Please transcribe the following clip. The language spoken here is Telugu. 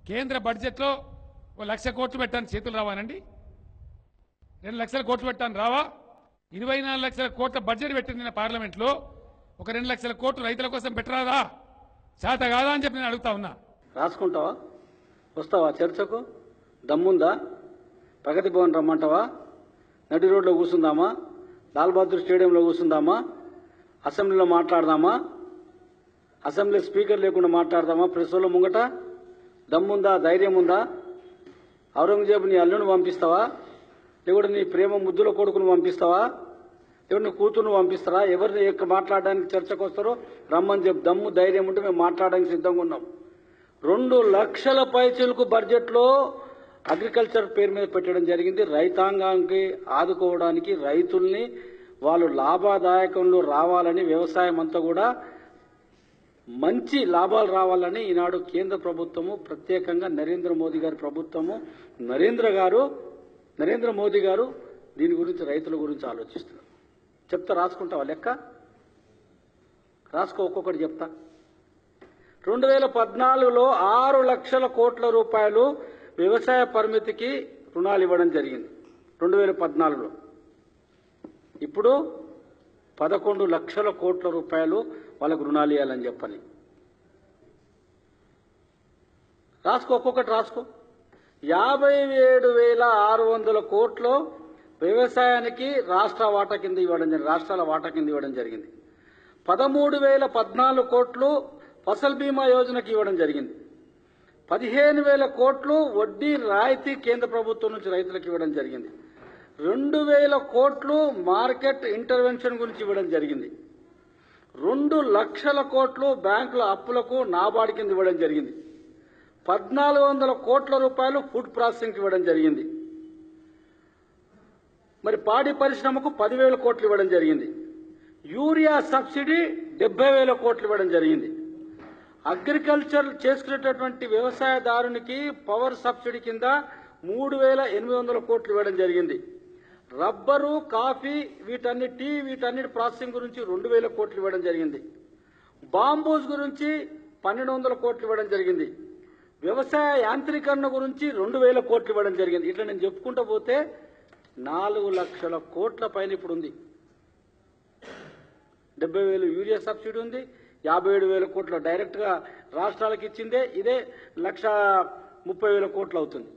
కేంద్ర బడ్జెట్లో ఓ లక్ష కోట్లు పెట్టాను చేతులు రావానండి రెండు లక్షల కోట్లు పెట్టాను రావా ఇరవై నాలుగు లక్షల కోట్ల బడ్జెట్ పెట్టింది నిన్న పార్లమెంట్లో ఒక రెండు లక్షల కోట్లు రైతుల కోసం పెట్టరాదా చేత కాదా అని చెప్పి నేను అడుగుతా ఉన్నా రాసుకుంటావా వస్తావా చర్చకు దమ్ముందా ప్రగతి భవన్ రమ్మంటావా నడి రోడ్లో కూర్చుందామా లాల్ బహదూర్ స్టేడియంలో కూర్చుందామా అసెంబ్లీలో మాట్లాడదామా అసెంబ్లీ స్పీకర్ లేకుండా మాట్లాడదామా ప్రెస్ వాళ్ళ ముంగట దమ్ముందా ధైర్యం ఉందా ఔరంగజేబు నీ అల్లుని పంపిస్తావా లేకుంటే నీ ప్రేమ ముద్దుల కొడుకును పంపిస్తావా లేకుంటే నీ కూతురును పంపిస్తారా ఎవరిని ఎక్కడ మాట్లాడడానికి చర్చకు వస్తారో రమ్మని చెప్పి దమ్ము ధైర్యం ఉంటే మేము మాట్లాడడానికి సిద్ధంగా ఉన్నాం రెండు లక్షల పైచలకు బడ్జెట్లో అగ్రికల్చర్ పేరు మీద పెట్టడం జరిగింది రైతాంగానికి ఆదుకోవడానికి రైతుల్ని వాళ్ళు లాభదాయకంలో రావాలని వ్యవసాయం అంతా కూడా మంచి లాభాలు రావాలని ఈనాడు కేంద్ర ప్రభుత్వము ప్రత్యేకంగా నరేంద్ర మోదీ గారి ప్రభుత్వము నరేంద్ర గారు నరేంద్ర మోదీ గారు దీని గురించి రైతుల గురించి ఆలోచిస్తున్నారు చెప్తా రాసుకుంటావా లెక్క రాసుకో ఒక్కొక్కటి చెప్తా రెండు వేల పద్నాలుగులో ఆరు లక్షల కోట్ల రూపాయలు వ్యవసాయ పరిమితికి రుణాలు ఇవ్వడం జరిగింది రెండు వేల పద్నాలుగులో ఇప్పుడు పదకొండు లక్షల కోట్ల రూపాయలు వాళ్ళకు రుణాలు ఇవ్వాలని చెప్పని రాసుకో ఒక్కొక్కటి రాసుకో యాభై ఏడు వేల ఆరు వందల కోట్లు వ్యవసాయానికి రాష్ట్ర వాటా కింద ఇవ్వడం జరిగింది రాష్ట్రాల వాటా కింద ఇవ్వడం జరిగింది పదమూడు వేల పద్నాలుగు కోట్లు ఫసల్ బీమా యోజనకి ఇవ్వడం జరిగింది పదిహేను వేల కోట్లు వడ్డీ రాయితీ కేంద్ర ప్రభుత్వం నుంచి రైతులకు ఇవ్వడం జరిగింది రెండు వేల కోట్లు మార్కెట్ ఇంటర్వెన్షన్ గురించి ఇవ్వడం జరిగింది రెండు లక్షల కోట్లు బ్యాంకుల అప్పులకు నాబార్డు కింద ఇవ్వడం జరిగింది పద్నాలుగు వందల కోట్ల రూపాయలు ఫుడ్ ప్రాసెసింగ్కి ఇవ్వడం జరిగింది మరి పాడి పరిశ్రమకు పదివేల కోట్లు ఇవ్వడం జరిగింది యూరియా సబ్సిడీ డెబ్బై వేల కోట్లు ఇవ్వడం జరిగింది అగ్రికల్చర్ చేసుకునేటటువంటి వ్యవసాయదారునికి పవర్ సబ్సిడీ కింద మూడు వేల ఎనిమిది వందల కోట్లు ఇవ్వడం జరిగింది రబ్బరు కాఫీ వీటన్ని టీ వీటన్నిటి ప్రాసెసింగ్ గురించి రెండు వేల కోట్లు ఇవ్వడం జరిగింది బాంబూస్ గురించి పన్నెండు వందల కోట్లు ఇవ్వడం జరిగింది వ్యవసాయ యాంత్రీకరణ గురించి రెండు వేల కోట్లు ఇవ్వడం జరిగింది ఇట్లా నేను చెప్పుకుంటూ పోతే నాలుగు లక్షల కోట్ల పైన ఇప్పుడు ఉంది డెబ్బై వేలు యూరియా సబ్సిడీ ఉంది యాభై ఏడు వేల కోట్ల డైరెక్ట్గా రాష్ట్రాలకు ఇచ్చిందే ఇదే లక్ష ముప్పై వేల కోట్లు అవుతుంది